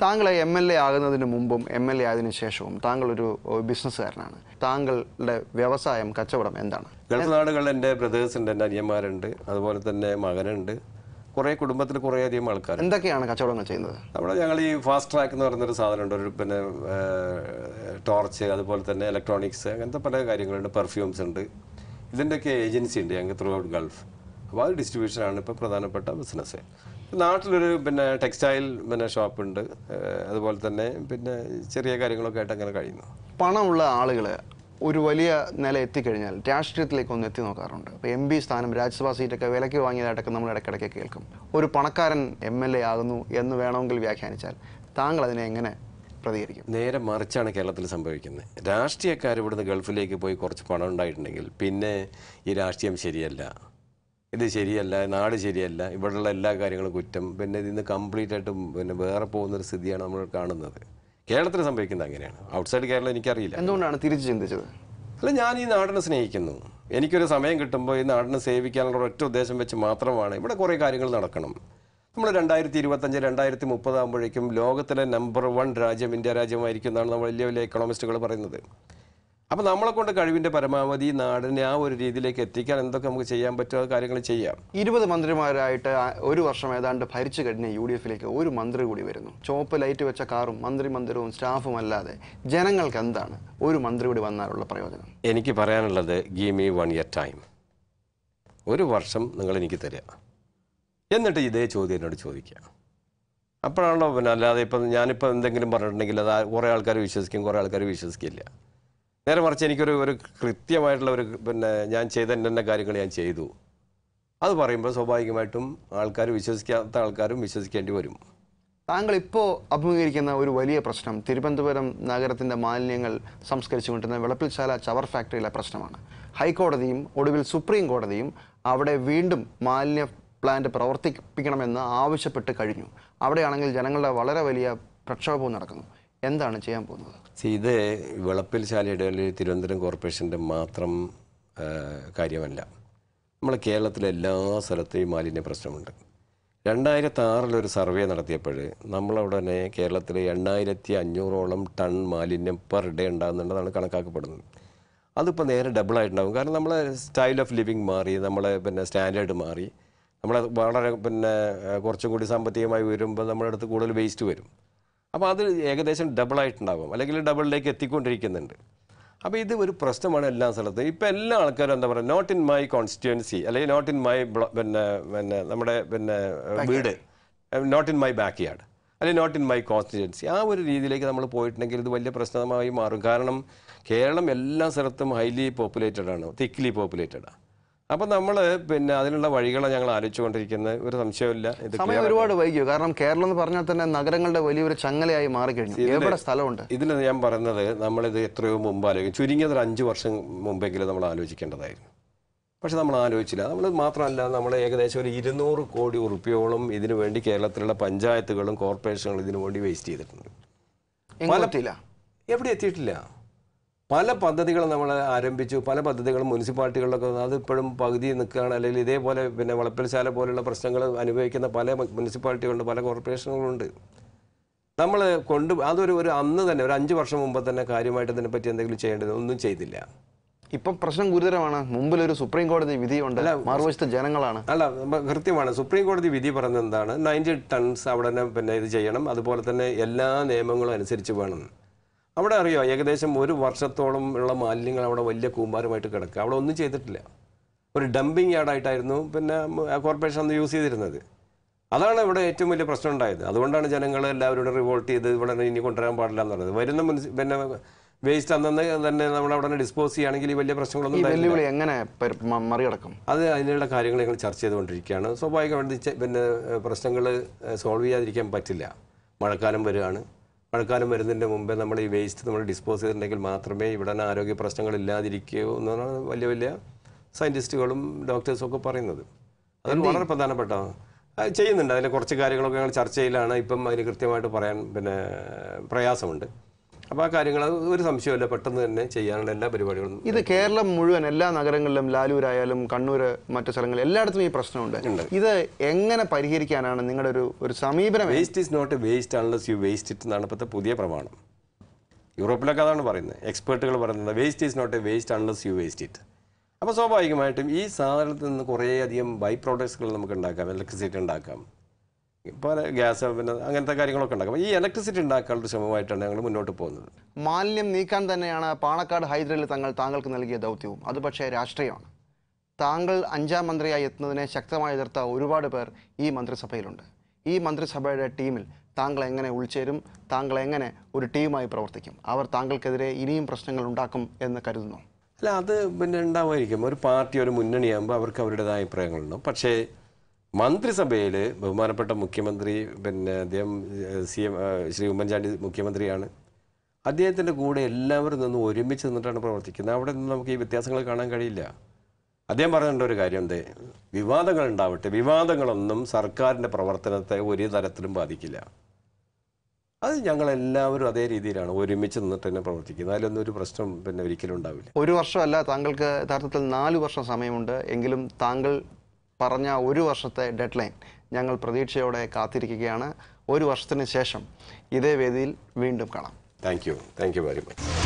താങ്കൾ M L A ആകുന്നതിന് മുമ്പും എം എൽ എ ആയതിനു ശേഷവും താങ്കൾ ഒരു ബിസിനസ്സുകാരനാണ് താങ്കളുടെ വ്യവസായം കച്ചവടം എന്താണ് ഗൾഫ് നാടുകളിൽ എൻ്റെ ബ്രദേഴ്സ് ഉണ്ട് എൻ്റെ അനിയന്മാരുണ്ട് അതുപോലെ തന്നെ മകനുണ്ട് കുറേ കുടുംബത്തിൽ കുറേ അധികം ആൾക്കാരുണ്ട് എന്തൊക്കെയാണ് കച്ചവടങ്ങൾ ചെയ്യുന്നത് അവിടെ ഞങ്ങൾ ഈ ഫാസ്റ്റ് ട്രാക്ക് എന്ന് പറയുന്നൊരു സാധനമുണ്ട് ഒരു പിന്നെ ടോർച്ച് അതുപോലെ തന്നെ ഇലക്ട്രോണിക്സ് അങ്ങനത്തെ പല കാര്യങ്ങളുണ്ട് പെർഫ്യൂംസ് ഉണ്ട് ഇതിൻ്റെയൊക്കെ ഏജൻസി ഉണ്ട് ഞങ്ങൾക്ക് ത്രൂ ഔട്ട് ഗൾഫ് അപ്പോൾ അത് ഡിസ്ട്രിബ്യൂഷനാണ് ഇപ്പോൾ പ്രധാനപ്പെട്ട ബിസിനസ് നാട്ടിലൊരു പിന്നെ ടെക്സ്റ്റൈൽ പിന്നെ ഷോപ്പുണ്ട് അതുപോലെ തന്നെ പിന്നെ ചെറിയ കാര്യങ്ങളൊക്കെ ആയിട്ട് അങ്ങനെ കഴിയുന്നു പണമുള്ള ആളുകൾ ഒരു വലിയ നില എത്തിക്കഴിഞ്ഞാൽ രാഷ്ട്രീയത്തിലേക്ക് ഒന്ന് എത്തി നോക്കാറുണ്ട് അപ്പോൾ എം പി സ്ഥാനം രാജ്യസഭാ സീറ്റൊക്കെ വിലയ്ക്ക് വാങ്ങിയതായിട്ടൊക്കെ നമ്മൾ ഇടയ്ക്കിടയ്ക്ക് കേൾക്കും ഒരു പണക്കാരൻ എം എൽ എ ആകുന്നു എന്ന് വേണമെങ്കിൽ വ്യാഖ്യാനിച്ചാൽ താങ്കൾ അതിനെ എങ്ങനെ പ്രതികരിക്കും നേരെ മറിച്ചാണ് കേരളത്തിൽ സംഭവിക്കുന്നത് രാഷ്ട്രീയക്കാർ ഇവിടുന്ന് ഗൾഫിലേക്ക് പോയി കുറച്ച് പണം ഉണ്ടായിട്ടുണ്ടെങ്കിൽ പിന്നെ ഈ രാഷ്ട്രീയം ശരിയല്ല ഇത് ശരിയല്ല നാട് ശരിയല്ല ഇവിടെയുള്ള എല്ലാ കാര്യങ്ങളും കുറ്റം പിന്നെ ഇതിന്ന് കംപ്ലീറ്റ് ആയിട്ടും പിന്നെ വേറെ പോകുന്നൊരു സ്ഥിതിയാണ് നമ്മൾ കാണുന്നത് കേരളത്തിൽ സംഭവിക്കുന്നത് അങ്ങനെയാണ് ഔട്ട്സൈഡ് കേരളം എനിക്കറിയില്ല എന്തുകൊണ്ടാണ് തിരിച്ചു ചിന്തിച്ചത് അല്ല ഞാൻ ഈ നാടിനെ സ്നേഹിക്കുന്നു എനിക്കൊരു സമയം കിട്ടുമ്പോൾ ഈ നാടിനെ സേവിക്കാനുള്ള ഒറ്റ ഉദ്ദേശം വെച്ച് മാത്രമാണ് ഇവിടെ കുറേ കാര്യങ്ങൾ നടക്കണം നമ്മൾ രണ്ടായിരത്തി ഇരുപത്തഞ്ച് രണ്ടായിരത്തി മുപ്പതാകുമ്പോഴേക്കും ലോകത്തിലെ നമ്പർ വൺ രാജ്യം ഇന്ത്യ രാജ്യമായിരിക്കും എന്നാണ് നമ്മൾ വലിയ വലിയ എക്കണോമിസ്റ്റുകൾ പറയുന്നത് അപ്പോൾ നമ്മളെ കൊണ്ട് കഴിവിൻ്റെ പരമാവധി ഈ നാടിനെ ആ ഒരു രീതിയിലേക്ക് എത്തിക്കാൻ എന്തൊക്കെ നമുക്ക് ചെയ്യാൻ പറ്റുമോ ആ കാര്യങ്ങൾ ചെയ്യാം ഇരുപത് മന്ത്രിമാരായിട്ട് ആ- ഒരു വർഷം ഏതാണ്ട് ഭരിച്ചു കഴിഞ്ഞ യു ഡി എഫിലേക്ക് ഒരു മന്ത്രി കൂടി വരുന്നു ചുവപ്പ് ലൈറ്റ് വെച്ച കാറും മന്ത്രി മന്ദിരവും സ്റ്റാഫും അല്ലാതെ ജനങ്ങൾക്ക് എന്താണ് ഒരു മന്ത്രി കൂടി വന്നാലുള്ള പ്രയോജനം എനിക്ക് പറയാനുള്ളത് give me one year time ഒരു വർഷം നിങ്ങൾ എനിക്ക് തരിക എന്നിട്ട് ഇതേ ചോദ്യം എന്നോട് ചോദിക്കുക അപ്പോഴാണല്ലോ പിന്നെ അല്ലാതെ ഇപ്പം ഞാനിപ്പോൾ എന്തെങ്കിലും പറഞ്ഞിട്ടുണ്ടെങ്കിൽ അത് ആ- കുറേ ആൾക്കാർ വിശ്വസിക്കും കുറേ ആൾക്കാർ വിശ്വസിക്കില്ല നേരെ മറിച്ച് എനിക്കൊരു ഒരു കൃത്യമായിട്ടുള്ള ഒരു പിന്നെ ഞാൻ ചെയ്ത എൻ്റെ കാര്യങ്ങൾ ഞാൻ ചെയ്തു അത് പറയുമ്പോൾ സ്വാഭാവികമായിട്ടും ആൾക്കാർ വിശ്വസിക്കാത്ത ആൾക്കാരും വിശ്വസിക്കേണ്ടി വരും താങ്കൾ ഇപ്പോൾ അഭിമുഖീകരിക്കുന്ന ഒരു വലിയ പ്രശ്നം തിരുവനന്തപുരം നഗരത്തിൻ്റെ മാലിന്യങ്ങൾ സംസ്കരിച്ചുകൊണ്ടിരുന്ന വിളപ്പിൽശാല ചവർ ഫാക്ടറിയിലെ പ്രശ്നമാണ് ഹൈക്കോടതിയും ഒടുവിൽ സുപ്രീം കോടതിയും അവിടെ വീണ്ടും മാലിന്യ പ്ലാന്റ് പ്രവർത്തിപ്പിക്കണമെന്ന് ആവശ്യപ്പെട്ട് കഴിഞ്ഞു അവിടെയാണെങ്കിൽ ജനങ്ങളുടെ വളരെ വലിയ പ്രക്ഷോഭവും നടക്കുന്നു എന്താണ് ചെയ്യാൻ പോകുന്നത് See, ഇത് വിളപ്പിൽ ശാലയുടെ അല്ലെങ്കിൽ തിരുവനന്തപുരം കോർപ്പറേഷൻ്റെ മാത്രം ആ, കാര്യമല്ല നമ്മൾ കേരളത്തിലെ എല്ലാ സ്ഥലത്തെയും മാലിന്യ പ്രശ്നമുണ്ട് രണ്ടായിരത്തി ആറിലൊരു സർവേ നടത്തിയപ്പോൾ നമ്മളവിടെ തന്നെ കേരളത്തിൽ എണ്ണായിരത്തി അഞ്ഞൂറോളം ടൺ മാലിന്യം പെർ ഡേ ഉണ്ടാകുന്നുണ്ടെന്നാണ് കണക്കാക്കപ്പെടുന്നത് അതിപ്പോൾ നേരെ ഡബിൾ ആയിട്ടുണ്ടാകും കാരണം നമ്മളെ സ്റ്റൈൽ ഓഫ് ലിവിങ് മാറി നമ്മളെ പിന്നെ സ്റ്റാൻഡേർഡ് മാറി നമ്മളെ വളരെ പിന്നെ ആ, കുറച്ചും കൂടി സാമ്പത്തികമായി വരുമ്പോൾ നമ്മുടെ അടുത്ത് കൂടുതൽ വേസ്റ്റ് വരും അപ്പോൾ അത് ഏകദേശം ഡബിൾ ആയിട്ടുണ്ടാകും അല്ലെങ്കിൽ ഡബിളിലേക്ക് എത്തിക്കൊണ്ടിരിക്കുന്നുണ്ട് അപ്പോൾ ഇത് ഒരു പ്രശ്നമാണ് എല്ലാ സ്ഥലത്തും ഇപ്പോൾ എല്ലാ ആൾക്കാരും എന്താ പറയുക നോട്ട് ഇൻ മൈ കോൺസ്റ്റിറ്റ്യുവൻസി അല്ലെങ്കിൽ നോട്ട് ഇൻ മൈ പിന്നെ പിന്നെ നമ്മുടെ പിന്നെ വീട് not in my backyard അല്ലെങ്കിൽ നോട്ട് ഇൻ മൈ കോൺസ്റ്റിറ്റ്യുവൻസി ആ ഒരു രീതിയിലേക്ക് നമ്മൾ പോയിട്ടുണ്ടെങ്കിൽ ഇത് വലിയ പ്രശ്നമായി മാറും കാരണം കേരളം എല്ലാ സ്ഥലത്തും ഹൈലി പോപ്പുലേറ്റഡ് ആണ് തിക്ലി പോപ്പുലേറ്റഡ് ആണ് അപ്പോൾ നമ്മൾ പിന്നെ അതിനുള്ള വഴികളാണ് ഞങ്ങൾ ആലോചിച്ചുകൊണ്ടിരിക്കുന്നത് ഒരു സംശയമില്ല ഇത് സമയം ഒരുപാട് വൈകിയോ കാരണം കേരളം എന്ന് പറഞ്ഞാൽ തന്നെ നഗരങ്ങളുടെ വലിയൊരു ചങ്ങലയായി മാറിക്കഴിഞ്ഞു എവിടെ സ്ഥലമുണ്ട് ഇതിൽ ഞാൻ പറയുന്നത് നമ്മളിത് എത്രയോ മുമ്പ് ആലോചിക്കും ചുരുങ്ങിയത് ഒരു അഞ്ച് വർഷം മുമ്പെങ്കിലും നമ്മൾ ആലോചിക്കേണ്ടതായിരുന്നു പക്ഷെ നമ്മൾ ആലോചിച്ചില്ല നമ്മൾ മാത്രമല്ല നമ്മൾ ഏകദേശം ഒരു ഇരുന്നൂറ് കോടി ഉറുപ്പ്യോളം ഇതിനു വേണ്ടി കേരളത്തിലുള്ള പഞ്ചായത്തുകളും കോർപ്പറേഷനുകളും ഇതിനു വേണ്ടി വേസ്റ്റ് ചെയ്തിട്ടുണ്ട് എങ്ങും എത്തിയില്ല എവിടെ എത്തിയിട്ടില്ല പല പദ്ധതികളും നമ്മൾ ആരംഭിച്ചു പല പദ്ധതികളും മുനിസിപ്പാലിറ്റികളിലൊക്കെ അത് ഇപ്പോഴും പകുതി നിൽക്കുകയാണ് അല്ലെങ്കിൽ ഇതേപോലെ പിന്നെ വളപ്പിൽശാല പോലുള്ള പ്രശ്നങ്ങൾ അനുഭവിക്കുന്ന പല മുനിസിപ്പാലിറ്റികളുണ്ട് പല കോർപ്പറേഷനുകളുണ്ട് നമ്മൾ കൊണ്ട് അതൊരു ഒരു അന്ന് തന്നെ ഒരു അഞ്ച് വർഷം മുമ്പ് തന്നെ കാര്യമായിട്ട് ഇതിനെപ്പറ്റി എന്തെങ്കിലും ചെയ്യേണ്ടത് ഒന്നും ചെയ്തില്ല ഇപ്പം പ്രശ്നം ഗുരുതരമാണ് മുമ്പിൽ ഒരു സുപ്രീം കോടതി വിധിയുണ്ട് മറുവശത്ത് ജനങ്ങളാണ് അല്ല നമ്മ കൃത്യമാണ് സുപ്രീം കോടതി വിധി പറഞ്ഞത് എന്താണ് നയൻറ്റി ടൺസ് അവിടെ തന്നെ പിന്നെ ഇത് ചെയ്യണം അതുപോലെ തന്നെ എല്ലാ നിയമങ്ങളും അനുസരിച്ച് വേണം അവിടെ അറിയോ ഏകദേശം ഒരു വർഷത്തോളം ഉള്ള മാലിന്യങ്ങൾ അവിടെ വലിയ കൂമ്പാരമായിട്ട് കിടക്കുക അവിടെ ഒന്നും ചെയ്തിട്ടില്ല ഒരു ഡംപിങ് യാർഡായിട്ടായിരുന്നു പിന്നെ കോർപ്പറേഷൻ അന്ന് യൂസ് ചെയ്തിരുന്നത് അതാണ് ഇവിടെ ഏറ്റവും വലിയ പ്രശ്നം ഉണ്ടായത് അതുകൊണ്ടാണ് ജനങ്ങൾ എല്ലാവരോടും റിവോൾട്ട് ചെയ്ത് ഇവിടെ ഇനി കൊണ്ടുവരാൻ പാടില്ല എന്ന് പറയുന്നത് വരുന്ന മുനിസി പിന്നെ വേസ്റ്റ് അന്നന്ന് തന്നെ നമ്മൾ അവിടെ ഡിസ്പോസ് ചെയ്യുകയാണെങ്കിൽ ഈ വലിയ പ്രശ്നങ്ങളൊന്നും ഈ ഉണ്ടായില്ല. വെല്ലുവിളി എങ്ങനെ പരി- മ- മറികടക്കും അത് അതിനുള്ള കാര്യങ്ങൾ ഞങ്ങൾ ചർച്ച ചെയ്തുകൊണ്ടിരിക്കുകയാണ് സ്വാഭാവികമായിട്ട് ചെ- പിന്നെ പ്രശ്നങ്ങൾ സോൾവ് ചെയ്യാതിരിക്കാൻ പറ്റില്ല മഴക്കാലം വരികയാണ് മഴക്കാലം വരുന്നതിൻ്റെ മുമ്പേ നമ്മൾ ഈ വേസ്റ്റ് നമ്മൾ ഡിസ്പോസ് ചെയ്തിട്ടുണ്ടെങ്കിൽ മാത്രമേ ഇവിടെ ആരോഗ്യ പ്രശ്നങ്ങൾ ഇല്ലാതിരിക്കൂ എന്നാണ് വലിയ വലിയ സയൻറ്റിസ്റ്റുകളും ഡോക്ടേഴ്സും ഒക്കെ പറയുന്നത് അത് വളരെ പ്രധാനപ്പെട്ട അത് ചെയ്യുന്നുണ്ട് അതിൽ കുറച്ച് കാര്യങ്ങളൊക്കെ ഞങ്ങൾ ചർച്ചയിലാണ് ഇപ്പം അതിന് കൃത്യമായിട്ട് പറയാൻ പിന്നെ പ്രയാസമുണ്ട് അപ്പോൾ ആ കാര്യങ്ങൾ അത് ഒരു സംശയമില്ല പെട്ടെന്ന് തന്നെ ചെയ്യാനുള്ള എല്ലാ പരിപാടികളും ഇത് കേരളം മുഴുവൻ എല്ലാ നഗരങ്ങളിലും ലാലൂരായാലും കണ്ണൂർ മറ്റു സ്ഥലങ്ങളിൽ എല്ലായിടത്തും ഈ പ്രശ്നമുണ്ട് ഇത് എങ്ങനെ പരിഹരിക്കാനാണ് നിങ്ങളുടെ ഒരു ഒരു സമീപനം waste is not waste unless you waste it എന്നാണ് ഇപ്പോഴത്തെ പുതിയ പ്രമാണം യൂറോപ്പിലൊക്കെ അതാണ് പറയുന്നത് എക്സ്പേർട്ടുകൾ പറയുന്നത് waste is not a waste unless you waste it അപ്പോൾ സ്വാഭാവികമായിട്ടും ഈ സാധനത്തിൽ നിന്ന് കുറേയധികം ബൈ പ്രോഡക്ട്സുകൾ നമുക്ക് ഉണ്ടാക്കാം ഇലക്ട്രിസിറ്റി ഉണ്ടാക്കാം ഇപ്പോൾ ഗ്യാസ് പിന്നെ അങ്ങനത്തെ കാര്യങ്ങളൊക്കെ ഉണ്ടാക്കാം ഈ ഇലക്ട്രിസിറ്റി ഉണ്ടാക്കാനുള്ള ശ്രമമായിട്ടാണ് ഞങ്ങൾ മുന്നോട്ട് പോകുന്നത് മാലിന്യം നീക്കാൻ തന്നെയാണ് പാണക്കാട് ഹൈദരലി തങ്ങൾ താങ്കൾക്ക് നൽകിയ ദൗത്യവും അത് പക്ഷേ രാഷ്ട്രീയമാണ് താങ്കൾ അഞ്ചാം മന്ത്രിയായി എത്തുന്നതിനെ ശക്തമായി എതിർത്ത ഒരുപാട് പേർ ഈ മന്ത്രിസഭയിലുണ്ട് ഈ മന്ത്രിസഭയുടെ ടീമിൽ താങ്കൾ എങ്ങനെ ഉൾച്ചേരും താങ്കൾ എങ്ങനെ ഒരു ടീമായി പ്രവർത്തിക്കും അവർ താങ്കൾക്കെതിരെ ഇനിയും പ്രശ്നങ്ങൾ ഉണ്ടാക്കും എന്ന് കരുതുന്നു അല്ല അത് പിന്നെ ഉണ്ടാവുമായിരിക്കും ഒരു പാർട്ടി ഒരു മുന്നണിയാകുമ്പോൾ അവർക്ക് അവരുടേതായ അഭിപ്രായങ്ങളുണ്ടാവും പക്ഷേ മന്ത്രിസഭയിൽ ബഹുമാനപ്പെട്ട മുഖ്യമന്ത്രി പിന്നെ അദ്ദേഹം സി എം ശ്രീ ഉമ്മൻചാണ്ടി മുഖ്യമന്ത്രിയാണ് അദ്ദേഹത്തിൻ്റെ കൂടെ എല്ലാവരും നിന്ന് ഒരുമിച്ച് നിന്നിട്ടാണ് പ്രവർത്തിക്കുന്നത് അവിടെ നിന്ന് നമുക്ക് ഈ വ്യത്യാസങ്ങൾ കാണാൻ കഴിയില്ല അദ്ദേഹം പറഞ്ഞിട്ടുണ്ട് ഒരു കാര്യം എന്തേ വിവാദങ്ങൾ ഉണ്ടാവട്ടെ വിവാദങ്ങളൊന്നും സർക്കാരിൻ്റെ പ്രവർത്തനത്തെ ഒരു തരത്തിലും ബാധിക്കില്ല അത് ഞങ്ങളെല്ലാവരും അതേ രീതിയിലാണ് ഒരുമിച്ച് നിന്നിട്ട് തന്നെ പ്രവർത്തിക്കുന്നത് അതിലൊന്നും ഒരു പ്രശ്നം പിന്നെ ഒരിക്കലും ഉണ്ടാവില്ല ഒരു വർഷമല്ല താങ്കൾക്ക് യഥാർത്ഥത്തിൽ നാല് വർഷം സമയമുണ്ട് എങ്കിലും താങ്കൾ പറഞ്ഞ ഒരു വർഷത്തെ ഡെഡ് ലൈൻ ഞങ്ങൾ പ്രതീക്ഷയോടെ കാത്തിരിക്കുകയാണ് ഒരു വർഷത്തിന് ശേഷം ഇതേ വേദിയിൽ വീണ്ടും കാണാം thank you thank you very much